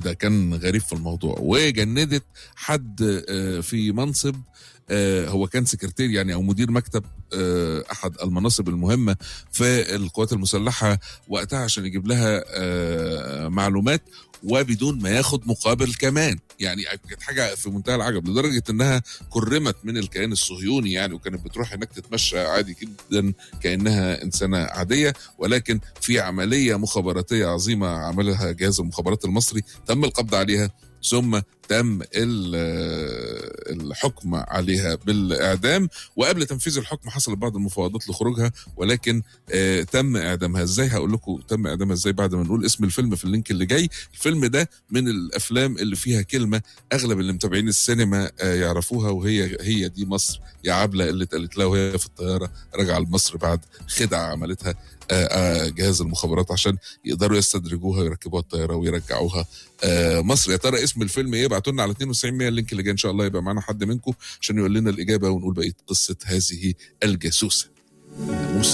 ده كان غريب في الموضوع وجندت حد آه، في منصب آه، هو كان سكرتير يعني او مدير مكتب آه، احد المناصب المهمه في القوات المسلحه وقتها عشان يجيب لها آه، معلومات وبدون ما ياخد مقابل كمان يعني كانت حاجه في منتهى العجب لدرجه انها كرمت من الكيان الصهيوني يعني وكانت بتروح هناك تتمشى عادي جدا كانها انسانه عاديه ولكن في عمليه مخابراتيه عظيمه عملها جهاز المخابرات المصري تم القبض عليها ثم تم ال- الحكم عليها بالاعدام وقبل تنفيذ الحكم حصلت بعض المفاوضات لخروجها ولكن آه، تم اعدامها ازاي هقول لكم تم اعدامها ازاي بعد ما نقول اسم الفيلم في اللينك اللي جاي الفيلم ده من الافلام اللي فيها كلمه اغلب اللي متابعين السينما آه، يعرفوها وهي هي دي مصر يا عبله اللي اتقالت لها وهي في الطياره راجعه لمصر بعد خدعه عملتها آه، آه، جهاز المخابرات عشان يقدروا يستدرجوها ويركبوها الطياره ويرجعوها آه، مصر يا ترى اسم الفيلم ايه ابعتوا لنا على 92 100 اللينك اللي جاي ان شاء الله يبقى معانا حد منكم عشان يقول لنا الاجابه ونقول بقيه قصه هذه الجاسوسه